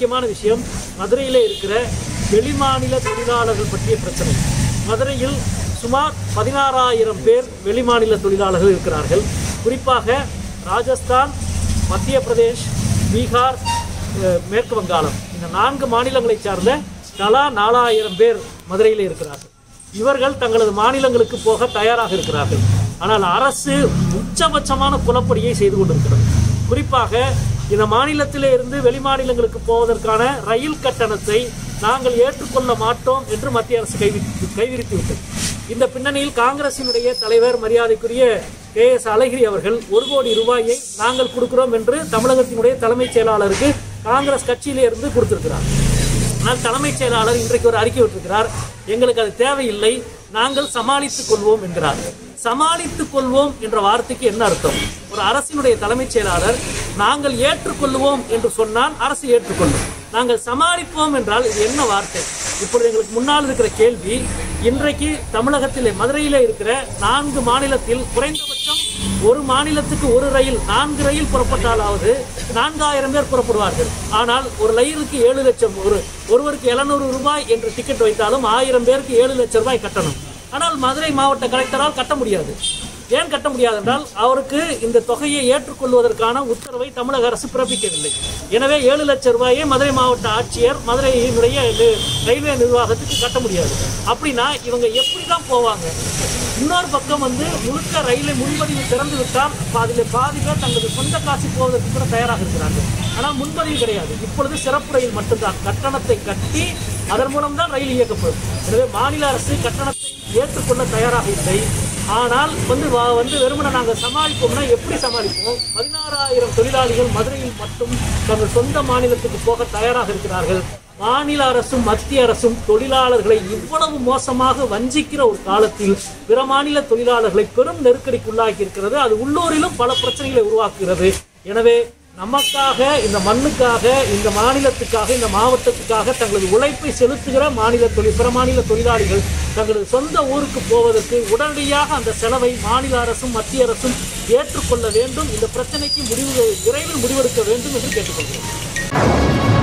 முக்கியமான விஷயம் மதுரையில் இருக்கிற வெளிமாநில தொழிலாளர்கள் பற்றிய பிரச்சனை மதுரையில் சுமார் பதினாறாயிரம் பேர் வெளிமாநில தொழிலாளர்கள் இருக்கிறார்கள் குறிப்பாக ராஜஸ்தான் மத்திய பிரதேஷ் பீகார் அஹ், மேற்கு வங்காளம் இந்த நான்கு மாநிலங்களைச் சார்ந்த தலா நாலாயிரம் பேர் மதுரையில் இருக்கிறார்கள் இவர்கள் தங்களது மாநிலங்களுக்கு போக தயாராக இருக்கிறார்கள் ஆனால் அரசு உச்சபட்சமான குலப்படியை செய்து கொண்டிருக்கிறது குறிப்பாக இந்த மாநிலத்திலே இருந்து வெளிமாநிலங்களுக்கு போவதற்கான ரயில் கட்டணத்தை நாங்கள் ஏற்றுக்கொள்ள மாட்டோம் என்று மத்திய அரசு கைவிட்டு கைவிரித்து விட்டது இந்த பின்னணியில் காங்கிரசினுடைய தலைவர் மரியாதைக்குரிய கே எஸ் அழகிரி அவர்கள் ஒரு கோடி ரூபாயை நாங்கள் கொடுக்கிறோம் என்று தமிழகத்தினுடைய தலைமைச் செயலாளருக்கு காங்கிரஸ் கட்சியிலே இருந்து கொடுத்திருக்கிறார் ஆனால் தலைமைச் செயலாளர் இன்றைக்கு ஒரு அறிக்கை விட்டிருக்கிறார் எங்களுக்கு அது தேவையில்லை நாங்கள் சமாளித்துக் கொள்வோம் என்கிறார் சமாளித்துக் கொள்வோம் என்ற வார்த்தைக்கு என்ன அர்த்தம் ஒரு அரசினுடைய தலைமைச் செயலாளர் நாங்கள் ஏற்றுக்கொள்வோம் என்று சொன்னால் அரசு ஏற்றுக்கொள்ளும் நாங்கள் சமாளிப்போம் என்றால் இது என்ன வார்த்தை இப்பொழுது எங்களுக்கு முன்னால் இருக்கிற கேள்வி இன்றைக்கு தமிழகத்திலே மதுரையிலே இருக்கிற நான்கு மாநிலத்தில் குறைந்தபட்சம் ஒரு மாநிலத்துக்கு ஒரு ரயில் நான்கு ரயில் புறப்பட்டாலாவது நான்காயிரம் பேர் புறப்படுவார்கள் ஆனால் ஒரு ரயிலுக்கு ஏழு லட்சம் ஒரு ஒருவருக்கு எழுநூறு ரூபாய் என்று டிக்கெட் வைத்தாலும் ஆயிரம் பேருக்கு ஏழு லட்சம் ரூபாய் கட்டணும் ஆனால் மதுரை மாவட்ட கலெக்டரால் கட்ட முடியாது ஏன் கட்ட முடியாது என்றால் அவருக்கு இந்த தொகையை ஏற்றுக்கொள்வதற்கான உத்தரவை தமிழக அரசு பிறப்பிக்கவில்லை எனவே ஏழு லட்சம் ரூபாயை மதுரை மாவட்ட ஆட்சியர் மதுரையினுடைய நி- ரயில்வே நிர்வாகத்துக்கு கட்ட முடியாது அப்படின்னா இவங்க எப்படி தான் போவாங்க இன்னொரு பக்கம் வந்து முழுக்க ரயிலை முன்பதிவு திறந்து விட்டால் அதில் பாதி பேர் தங்களது சொந்த காசு போவதற்கு கூட தயாராக இருக்கிறார்கள் ஆனால் முன்பதிவு கிடையாது இப்பொழுது சிறப்பு ரயில் மட்டும்தான் கட்டணத்தை கட்டி அதன் மூலம் தான் ரயில் இயக்கப்படும் எனவே மாநில அரசு கட்டணத்தை ஏற்றுக்கொள்ள தயாராக இல்லை ஆனால் வந்து வா- வந்து வெறுமனை நாங்கள் சமாளிப்போம்னா எப்படி சமாளிப்போம் பதினாறாயிரம் தொழிலாளிகள் மதுரையில் மட்டும் தங்கள் சொந்த மாநிலத்துக்கு போக தயாராக இருக்கிறார்கள் மாநில அரசும் மத்திய அரசும் தொழிலாளர்களை இவ்வளவு மோசமாக வஞ்சிக்கிற ஒரு காலத்தில் பிற மாநில தொழிலாளர்களை பெரும் நெருக்கடிக்குள்ளாக்கி இருக்கிறது அது உள்ளூரிலும் பல பிரச்சனைகளை உருவாக்குகிறது எனவே நமக்காக இந்த மண்ணுக்காக இந்த மாநிலத்துக்காக இந்த மாவட்டத்துக்காக தங்களது உழைப்பை செலுத்துகிற மாநில தொழில் பிற மாநில தொழிலாளிகள் தங்களது சொந்த ஊருக்கு போவதற்கு உடனடியாக அந்த செலவை மாநில அரசும் மத்திய அரசும் ஏற்றுக்கொள்ள வேண்டும் இந்த பிரச்சனைக்கு முடிவு விரைவில் முடிவெடுக்க வேண்டும் என்று கேட்டுக்கொள்கிறோம்